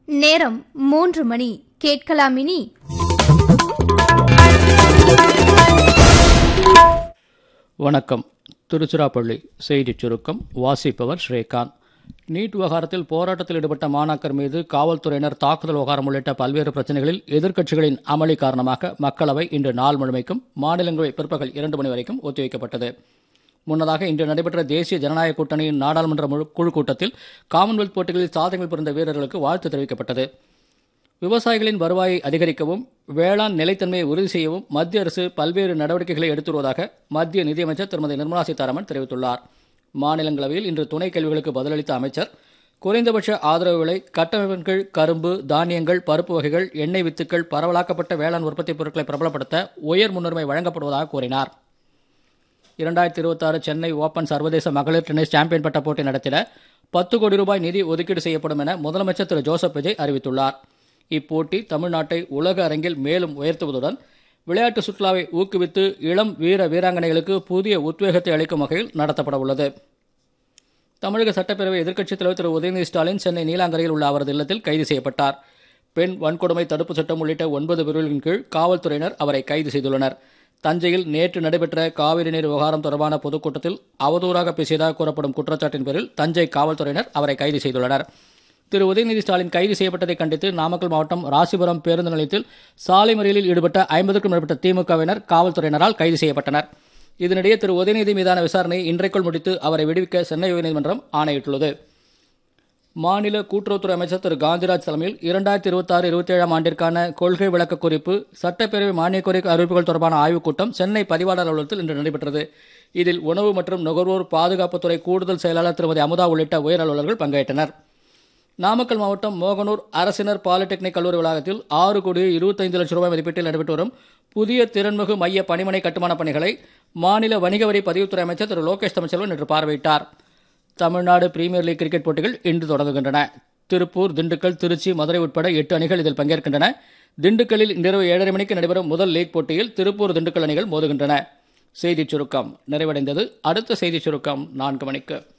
நேரம் மூன்று மணி கேட்கலாம் இனி வணக்கம் திருச்சிராப்பள்ளி செய்திச் சுருக்கம் வாசிப்பவர் ஸ்ரீகாந்த் நீட் விவகாரத்தில் போராட்டத்தில் ஈடுபட்ட மாணாக்கர் மீது காவல்துறையினர் தாக்குதல் விவகாரம் உள்ளிட்ட பல்வேறு பிரச்சனைகளில் எதிர்க்கட்சிகளின் அமளி காரணமாக மக்களவை இன்று நாள் முழுமைக்கும் மாநிலங்களவை பிற்பகல் இரண்டு மணி வரைக்கும் ஒத்திவைக்கப்பட்டது முன்னதாக இன்று நடைபெற்ற தேசிய ஜனநாயக கூட்டணியின் நாடாளுமன்ற முழு- குழு கூட்டத்தில் காமன்வெல்த் போட்டிகளில் சாதனைகள் புரிந்த வீரர்களுக்கு வாழ்த்து தெரிவிக்கப்பட்டது விவசாயிகளின் வருவாயை அதிகரிக்கவும் வேளாண் நிலைத்தன்மையை உறுதி செய்யவும் மத்திய அரசு பல்வேறு நடவடிக்கைகளை எடுத்து வருவதாக மத்திய நிதியமைச்சர் திருமதி நிர்மலா சீதாராமன் தெரிவித்துள்ளார் மாநிலங்களவையில் இன்று துணை கேள்விகளுக்கு பதிலளித்த அமைச்சர் குறைந்தபட்ச ஆதரவு விலை கட்டமைப்பின் கீழ் கரும்பு தானியங்கள் பருப்பு வகைகள் எண்ணெய் வித்துக்கள் பரவலாக்கப்பட்ட வேளாண் உற்பத்தி பொருட்களை பிரபலப்படுத்த உயர் முன்னுரிமை வழங்கப்படுவதாக கூறினார் இரண்டாயிரத்தி இருபத்தாறு சென்னை ஓபன் சர்வதேச மகளிர் டென்னிஸ் சாம்பியன் பட்ட போட்டி நடத்திட பத்து கோடி ரூபாய் நிதி ஒதுக்கீடு செய்யப்படும் என முதலமைச்சர் திரு ஜோசப் விஜய் அறிவித்துள்ளார் இப்போட்டி தமிழ்நாட்டை உலக அரங்கில் மேலும் உயர்த்துவதுடன் விளையாட்டு சுற்றுலாவை ஊக்குவித்து இளம் வீர வீராங்கனைகளுக்கு புதிய உத்வேகத்தை அளிக்கும் வகையில் நடத்தப்பட உள்ளது தமிழக சட்டப்பேரவை எதிர்க்கட்சித் தலைவர் திரு உதயநிதி ஸ்டாலின் சென்னை நீலாங்கரையில் உள்ள அவரது இல்லத்தில் கைது செய்யப்பட்டார் பெண் வன்கொடுமை தடுப்புச் சட்டம் உள்ளிட்ட ஒன்பது பிரிவுகளின் கீழ் காவல்துறையினர் அவரை கைது செய்துள்ளனர் தஞ்சையில் நேற்று நடைபெற்ற காவிரி நீர் விவகாரம் தொடர்பான பொதுக்கூட்டத்தில் அவதூறாக பேசியதாக கூறப்படும் குற்றச்சாட்டின் பேரில் தஞ்சை காவல்துறையினர் அவரை கைது செய்துள்ளனர் திரு உதயநிதி ஸ்டாலின் கைது செய்யப்பட்டதை கண்டித்து நாமக்கல் மாவட்டம் ராசிபுரம் பேருந்து நிலையத்தில் சாலை மறியலில் ஈடுபட்ட ஐம்பதுக்கும் மேற்பட்ட திமுகவினர் காவல்துறையினரால் கைது செய்யப்பட்டனர் இதனிடையே திரு உதயநிதி மீதான விசாரணையை இன்றைக்குள் முடித்து அவரை விடுவிக்க சென்னை உயர்நீதிமன்றம் ஆணையிட்டுள்ளது மாநில கூட்டுறவுத்துறை அமைச்சர் திரு காந்திராஜ் தலைமையில் இரண்டாயிரத்தி இருபத்தாறு இருபத்தேழாம் ஆண்டிற்கான கொள்கை விளக்க குறிப்பு சட்டப்பேரவை மானியக் கோரிக்கை அறிவிப்புகள் தொடர்பான ஆய்வுக் கூட்டம் சென்னை பதிவாளர் அலுவலகத்தில் இன்று நடைபெற்றது இதில் உணவு மற்றும் நுகர்வோர் பாதுகாப்புத்துறை கூடுதல் செயலாளர் திருமதி அமுதா உள்ளிட்ட உயர் அலுவலர்கள் பங்கேற்றனர் நாமக்கல் மாவட்டம் மோகனூர் அரசினர் பாலிடெக்னிக் கல்லூரி வளாகத்தில் ஆறு கோடி இருபத்தைந்து லட்சம் ரூபாய் மதிப்பீட்டில் நடைபெற்று வரும் புதிய திறன்மிகு மைய பணிமனை கட்டுமான பணிகளை மாநில வணிக வரி பதிவுத்துறை அமைச்சர் திரு லோகேஷ் தமிழ்ச்செல்வன் இன்று பார்வையிட்டார் தமிழ்நாடு பிரீமியர் லீக் கிரிக்கெட் போட்டிகள் இன்று தொடங்குகின்றன திருப்பூர் திண்டுக்கல் திருச்சி மதுரை உட்பட எட்டு அணிகள் இதில் பங்கேற்கின்றன திண்டுக்கல்லில் இன்றிரவு ஏழரை மணிக்கு நடைபெறும் முதல் லீக் போட்டியில் திருப்பூர் திண்டுக்கல் அணிகள் மோதுகின்றன செய்திச் சுருக்கம் நிறைவடைந்தது அடுத்த செய்திச் சுருக்கம் நான்கு மணிக்கு